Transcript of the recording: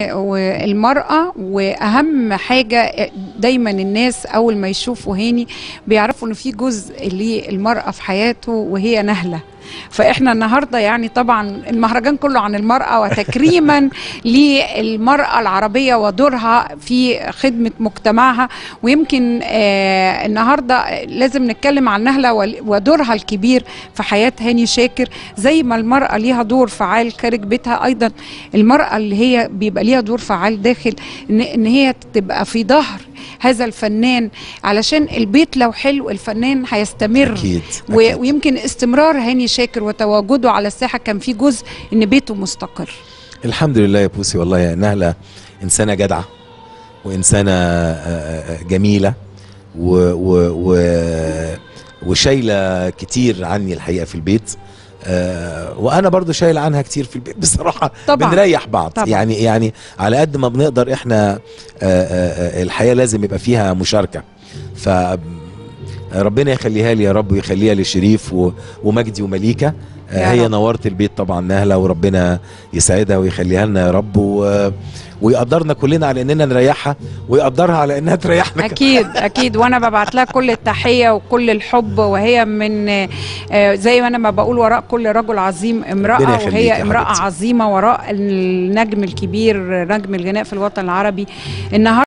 والمرأة وأهم حاجة دايما الناس أول ما يشوفوا هاني بيعرفوا إن في جزء للمرأة في حياته وهي نهلة فاحنا النهارده يعني طبعا المهرجان كله عن المراه وتكريما للمراه العربيه ودورها في خدمه مجتمعها ويمكن آه النهارده لازم نتكلم عن نهله ودورها الكبير في حياه هاني شاكر زي ما المراه ليها دور فعال خارج بيتها ايضا المراه اللي هي بيبقى ليها دور فعال داخل ان, إن هي تبقى في ظهر هذا الفنان علشان البيت لو حلو الفنان هيستمر أكيد. و- أكيد. ويمكن استمرار هاني شاكر وتواجده على الساحه كان في جزء ان بيته مستقر الحمد لله يا بوسي والله يا نهلة إنسانة جدعة وإنسانة آه، آه، جميلة و و و وشايلة كتير عني الحقيقة في البيت آه، وأنا برضو شايل عنها كتير في البيت بصراحة طبعاً. بنريح بعض طبعاً. يعني يعني على قد ما بنقدر إحنا آه، آه، آه، الحياة لازم يبقى فيها مشاركة ف ربنا يخليها لي يا رب ويخليها لشريف و- ومجدي ومليكة آه، يا هي رب. نورت البيت طبعا نهلة وربنا يسعدها ويخليها لنا يا رب و... ويقدرنا كلنا على اننا نريحها ويقدرها على انها تريحنا كمان. اكيد اكيد وانا ببعت لها كل التحيه وكل الحب وهي من آه، زي ما انا ما بقول وراء كل رجل عظيم ربنا امراه يخليك وهي يا امراه حبيبتي. عظيمه وراء النجم الكبير نجم الغناء في الوطن العربي النهارده